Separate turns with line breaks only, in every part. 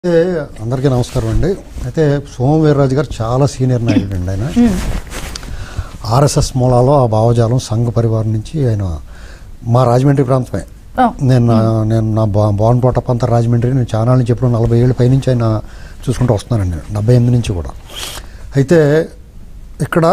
అయితే అందరికీ నమస్కారం అండి అయితే సోమవీర్రాజు గారు చాలా సీనియర్ నాయకుడు అండి ఆయన ఆర్ఎస్ఎస్ మూలాలో ఆ భావజాలం సంఘ పరివారం నుంచి ఆయన మా రాజమండ్రి ప్రాంతమే
ఓ,
నేను నా- నేను నా బా బాన్పోట పంత రాజమండ్రి నేను చాలా నుంచి ఎప్పుడు నలభై ఏళ్ళ పైనుంచి ఆయన చూసుకుంటూ వస్తున్నానండి డెబ్బై ఎనిమిది నుంచి కూడా అయితే ఇక్కడ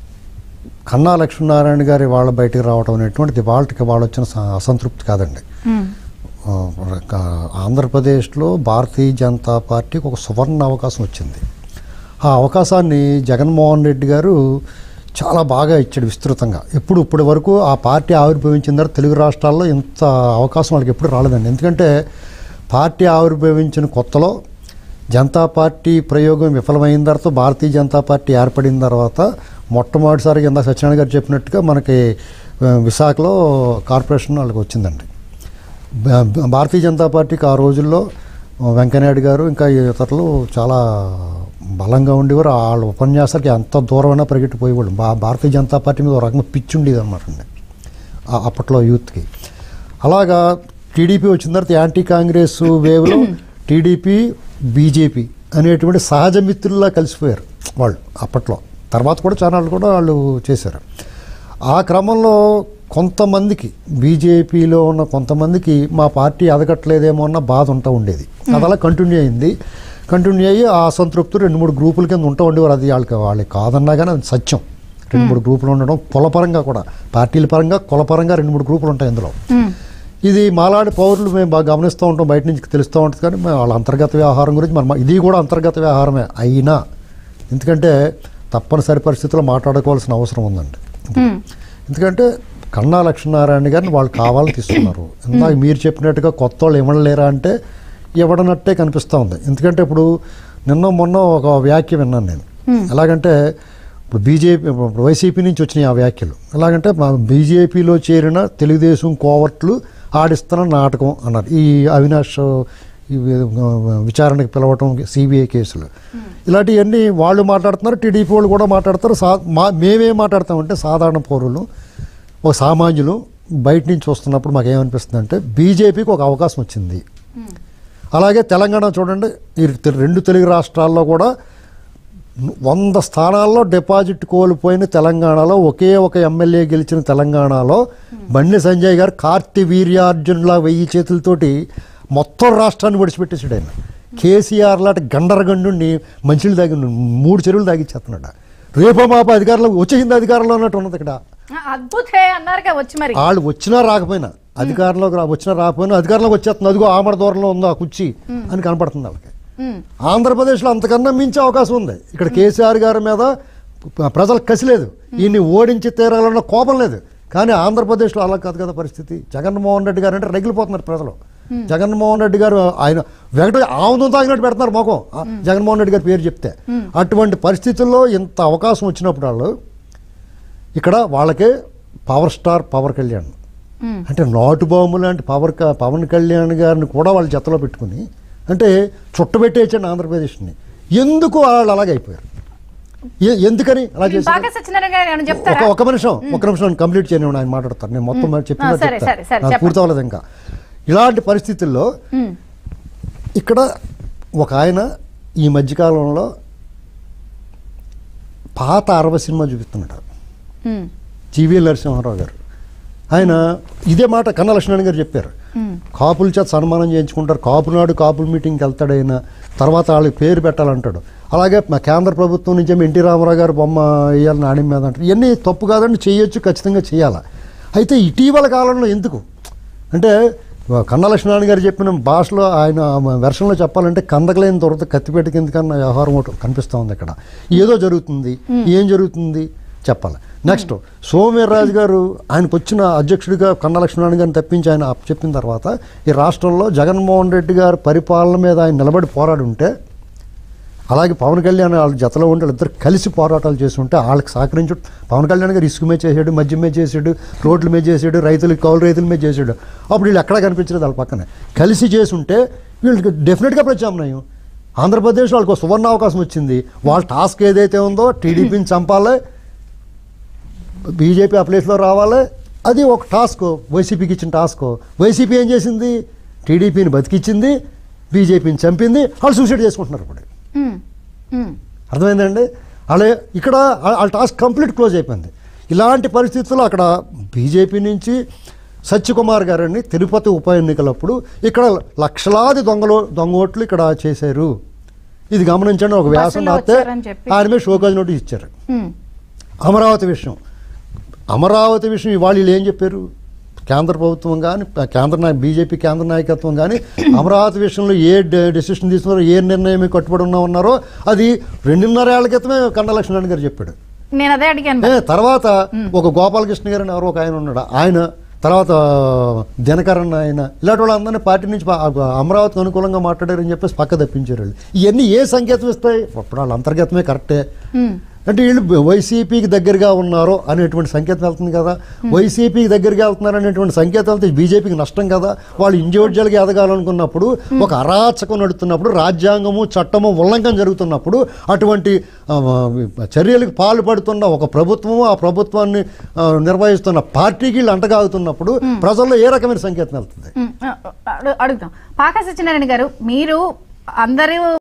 కన్నా లక్ష్మీనారాయణ గారి వాళ్ళ బయటికి రావడం అనేటువంటిది వాళ్ళకి వాళ్ళు వచ్చిన స- అసంతృప్తి కాదండి
ఉమ్,
ఆ, క- ఆంధ్రప్రదేశ్లో భారతీయ జనతా పార్టీకి ఒక సువర్ణ అవకాశం వచ్చింది ఆ అవకాశాన్ని జగన్మోహన్ రెడ్డి గారు చాలా బాగా ఇచ్చాడు విస్తృతంగా ఎప్పుడు ఇప్పటి వరకు ఆ పార్టీ ఆవిర్భవించిన తర్వాత తెలుగు రాష్ట్రాల్లో ఇంత అవకాశం వాళ్ళకి ఎప్పుడు రాలేదండి ఎందుకంటే పార్టీ ఆవిర్భవించిన కొత్తలో జనతా పార్టీ ప్రయోగం విఫలమైన తర్వాత భారతీయ జనతా పార్టీ ఏర్పడిన తర్వాత మొట్టమొదటిసారిగా ఇందాక సత్యనారాయణ గారు చెప్పినట్టుగా మనకి ఆ, విశాఖలో కార్పొరేషన్ వాళ్ళకి వచ్చిందండి భా- భారతీయ జనతా పార్టీకి ఆ రోజుల్లో వెంకయ్యనాయుడు గారు ఇంకా ఇతరులు చాలా బలంగా ఉండేవారు వాళ్ళ ఉపన్యాసాలకి ఎంత దూరమైనా పరిగెట్టిపోయేవాళ్ళు బా భారతీయ జనతా పార్టీ మీద ఒక రకంగా పిచ్చి ఉండేది అనమాట అండి ఆ- అప్పట్లో యూత్కి అలాగా టీడీపీ వచ్చిన తర్వాత యాంటీ కాంగ్రెస్ వేవ్లో టీడీపీ బీజేపీ అనేటువంటి సహజ మిత్రుల్లా కలిసిపోయారు వాళ్ళు అప్పట్లో తర్వాత కూడా చాలా వాళ్ళు కూడా వాళ్ళు చేశారు ఆ క్రమంలో కొంతమందికి బీజేపీలో ఉన్న కొంతమందికి మా పార్టీ ఎదగట్లేదేమో అన్న బాధ ఉంటా ఉండేది అది అలా కంటిన్యూ అయింది కంటిన్యూ అయ్యి ఆ అసంతృప్తి రెండు మూడు గ్రూపుల కింద ఉంటా ఉండేవారు అది వాళ్ళకి వాళ్ళకి కాదన్నా కానీ అది సత్యం రెండు మూడు గ్రూపులు ఉండడం కులపరంగా కూడా పార్టీల పరంగా కులపరంగా రెండు మూడు గ్రూపులు ఉంటాయి ఇందులో
ఉమ్,
ఇది మాలాడి పౌరులు మేము బాగా గమనిస్తూ ఉంటాం బయట నుంచి తెలుస్తూ ఉంటుంది కానీ మేము వాళ్ళ అంతర్గత వ్యవహారం గురించి మనం ఇది కూడా అంతర్గత వ్యవహారమే అయినా ఎందుకంటే తప్పనిసరి పరిస్థితుల్లో మాట్లాడుకోవాల్సిన అవసరం ఉందండి
ఉమ్,
ఎందుకంటే కన్నా లక్ష్మీనారాయణ గారిని వాళ్ళు కావాలని తీసుకున్నారు ఇందాక మీరు చెప్పినట్టుగా కొత్త వాళ్ళు ఇవ్వలేరా అంటే ఇవ్వడనట్టే కనిపిస్తూ ఉంది ఎందుకంటే ఇప్పుడు నిన్న మొన్న ఒక వ్యాఖ్య విన్నాను నేను ఎలాగంటే ఇప్పుడు బీజేపీ ఇప్పుడు వైసీపీ నుంచి వచ్చినాయి ఆ వ్యాఖ్యలు ఎలాగంటే మా బీజేపీలో చేరిన తెలుగుదేశం కోవర్ట్లు ఆడిస్తున్న నాటకం అన్నారు ఈ అవినాష్ ఈ విచారణకు పిలవటం సిబిఐ కేసులు ఇలాంటివన్నీ వాళ్ళు మాట్లాడుతున్నారు టీడీపీ వాళ్ళు కూడా మాట్లాడతారు సా మా మేమేం మాట్లాడతామంటే సాధారణ పౌరులు ఒక సామాన్యులు బయట నుంచి చూస్తున్నప్పుడు మాకు ఏమనిపిస్తుంది అంటే బీజేపీకి ఒక అవకాశం వచ్చింది అలాగే తెలంగాణ చూడండి ఈ తె- రెండు తెలుగు రాష్ట్రాల్లో కూడా వంద స్థానాల్లో డిపాజిట్ కోల్పోయిన తెలంగాణలో ఒకే ఒక ఎమ్మెల్యే గెలిచిన తెలంగాణలో బండి సంజయ్ గారు కార్తి వీర్యార్జునులా వెయ్యి చేతులతోటి మొత్తం రాష్ట్రాన్ని విడిచిపెట్టేసాడు ఆయన కేసీఆర్ లాంటి గండరగండుని మంచిలు దాగి మూడు చెరువులు దాగిచ్చేస్తున్నాడు రేపో మాప అధికారంలో వచ్చేసింది అధికారంలో ఉన్నట్టు ఉన్నది ఇక్కడ
అద్భుతే అన్నారుగా వచ్చి మరి
వాళ్ళు వచ్చినా రాకపోయినా అధికారంలోకి రా వచ్చినా రాకపోయినా అధికారంలోకి వచ్చేస్తుంది అదిగో ఆమడ దూరంలో ఉందో ఆ కుర్చీ అని కనపడుతుంది వాళ్ళకి
ఉమ్,
ఆంధ్రప్రదేశ్లో అంతకన్నా మించే అవకాశం ఉంది ఇక్కడ కేసీఆర్ గారి మీద ప- ప్రజలకు కసి లేదు ఈయన్ని ఓడించి తీరాలన్న కోపం లేదు కానీ ఆంధ్రప్రదేశ్లో అలా కాదు కదా పరిస్థితి జగన్మోహన్ రెడ్డి గారు అంటే రగిలిపోతున్నారు ప్రజలు జగన్మోహన్ రెడ్డి గారు ఆయన వెంకట ఆముదం తాగినట్టు పెడుతున్నారు మొఖం ఆ జగన్మోహన్ రెడ్డి గారి పేరు చెప్తే అటువంటి పరిస్థితుల్లో ఇంత అవకాశం వచ్చినప్పుడు వాళ్ళు ఇక్కడ వాళ్ళకే పవర్ స్టార్ పవర్ కళ్యాణ్
ఉమ్,
అంటే నాటు బాంబు లాంటి పవర్ క- పవన్ కళ్యాణ్ గారిని కూడా వాళ్ళు జతలో పెట్టుకుని అంటే చుట్టబెట్టేయచ్చండి ఆంధ్రప్రదేశ్ని ఎందుకు వాళ్ళు అలాగే అయిపోయారు ఎ- ఎందుకని అలా చేశారు
బాగా సత్యనారాయణ గారు ఏమైనా
ఒక
చెప్తారా
ఒక నిమిషం ఒక నిమిషం నేను కంప్లీట్ చేయను ఆయన మాట్లాడతారు నేను మొత్తం చెప్పిన
ఆ, సరే, సరే, సరే, చెప్పండి.
పూర్తి అవ్వలేదు ఇంకా ఇలాంటి పరిస్థితుల్లో
ఉమ్,
ఇక్కడ ఒక ఆయన ఈ మధ్యకాలంలో పాత అరవ సినిమా చూపిస్తున్నాడు
ఉమ్,
జీవీఎల్ నరసింహారావు గారు ఆయన ఇదే మాట కన్నా లక్ష్మణ్ గారు చెప్పారు
ఉమ్,
కాపుల చేత సన్మానం చేయించుకుంటారు కాపు నాడు కాపుల మీటింగ్కి వెళ్తాడు ఆయన తర్వాత వాళ్ళకి పేరు పెట్టాలంటాడు అలాగే మా కేంద్ర ప్రభుత్వం నుంచి ఏమో ఎన్టీ రామారావు గారు బొమ్మ వేయాలని నాణ్య మీద అంటారు ఇవన్నీ తప్పు కాదండి చేయొచ్చు ఖచ్చితంగా చేయాలి అయితే ఇటీవల కాలంలో ఎందుకు అంటే కన్నా లక్ష్మీనారాయణ గారు చెప్పిన భాషలో ఆయన వెర్షన్లో చెప్పాలంటే కందకలేని దొరత కత్తిపేట కింద కన్నా వ్యవహారం ఒకటి కనిపిస్తూ ఉంది ఇక్కడ ఏదో జరుగుతుంది ఏం జరుగుతుంది చెప్పాలి నెక్స్ట్ సోమవీర్రాజు గారు ఆయనకు వచ్చిన అధ్యక్షుడిగా కన్నా లక్ష్మీనారాయణ గారిని తప్పించి ఆయన చెప్పిన తర్వాత ఈ రాష్ట్రంలో జగన్మోహన్ రెడ్డి గారి పరిపాలన మీద ఆయన నిలబడి పోరాడి ఉంటే అలాగే పవన్ కళ్యాణ్ వాళ్ళ జతలో ఉండి ఇద్దరు కలిసి పోరాటాలు చేసి ఉంటే వాళ్ళకి సహకరించు పవన్ కళ్యాణ్ గారు ఇసుక మీద చేసాడు మద్యం మీద చేసాడు రోడ్ల మీద చేసాడు రైతులు కౌలు రైతుల మీద చేసాడు అప్పుడు వీళ్ళు ఎక్కడా కనిపించలేదు వాళ్ళ పక్కనే కలిసి చేసి ఉంటే వీళ్ళకి డెఫినెట్గా ప్రత్యామ్నాయం ఆంధ్రప్రదేశ్ వాళ్ళకి ఒక సువర్ణ అవకాశం వచ్చింది వాళ్ళ టాస్క్ ఏదైతే ఉందో టీడీపీని చంపాలి బీజేపీ ఆ ప్లేస్లో రావాలి అది ఒక టాస్క్ వైసీపీకి ఇచ్చిన టాస్క్ వైసీపీ ఏం చేసింది టీడీపీని బతికిచ్చింది బీజేపీని చంపింది వాళ్ళు సూసైడ్ చేసుకుంటున్నారు ఇప్పుడు
ఉమ్, ఉమ్,
అర్థమైందండి అలా ఇక్కడ వాళ్ళ టాస్క్ కంప్లీట్ క్లోజ్ అయిపోయింది ఇలాంటి పరిస్థితుల్లో అక్కడ బీజేపీ నుంచి సత్యకుమార్ గారిని తిరుపతి ఉప ఎన్నికలప్పుడు ఇక్కడ లక్షలాది దొంగలు దొంగ ఓట్లు ఇక్కడ చేశారు ఇది గమనించండి ఒక వ్యాసం
బస్సులో
రాస్తే
వచ్చారని చెప్పి.
ఆయన మీద షోకాజ్ నోటీస్ ఇచ్చారు
ఉమ్,
అమరావతి విషయం అమరావతి విషయం ఇవాళ వీళ్ళు ఏం చెప్పారు కేంద్ర ప్రభుత్వం కానీ కేంద్ర నాయ బీజేపీ కేంద్ర నాయకత్వం కానీ అమరావతి విషయంలో ఏ డెసిషన్ తీసుకున్నారో ఏ నిర్ణయం కట్టుబడి ఉన్నా ఉన్నారో అది రెండున్నర ఏళ్ల క్రితమే కండ లక్ష్మణ్ గారు చెప్పాడు
నేను అదే అడిగాను
ఏ తర్వాత ఒక గోపాలకృష్ణ గారు అని ఎవరో ఒక ఆయన ఉన్నాడు ఆయన తర్వాత దినకరన్ ఆయన ఇలాంటి వాళ్ళందరినీ పార్టీ నుంచి పా- అమరావతికి అనుకూలంగా మాట్లాడారని చెప్పేసి పక్క తప్పించారు వాళ్ళు ఇవన్నీ ఏ సంకేతం ఇస్తాయి అప్పుడు వాళ్ళ అంతర్గతమే కరెక్టే
ఉమ్,
అంటే వీళ్ళు వైసీపీకి దగ్గరగా ఉన్నారో అనేటువంటి సంకేతం వెళ్తుంది కదా వైసీపీకి దగ్గరగా వెళ్తున్నారు అనేటువంటి సంకేతం వెళ్తే బీజేపీకి నష్టం కదా వాళ్ళు ఇండివిజువల్గా ఎదగాలనుకున్నప్పుడు ఒక అరాచకం నడుస్తున్నప్పుడు రాజ్యాంగము చట్టము ఉల్లంఘన జరుగుతున్నప్పుడు అటువంటి ఆ, చర్యలకు పాల్పడుతున్న ఒక ప్రభుత్వము ఆ ప్రభుత్వాన్ని ఆ, నిర్వహిస్తున్న పార్టీకి వీళ్ళు అంటగాగుతున్నప్పుడు ప్రజల్లో ఏ రకమైన సంకేతం వెళ్తుంది
ఉమ్, అడుగుతాం పాక సత్యనారాయణ గారు మీరు అందరూ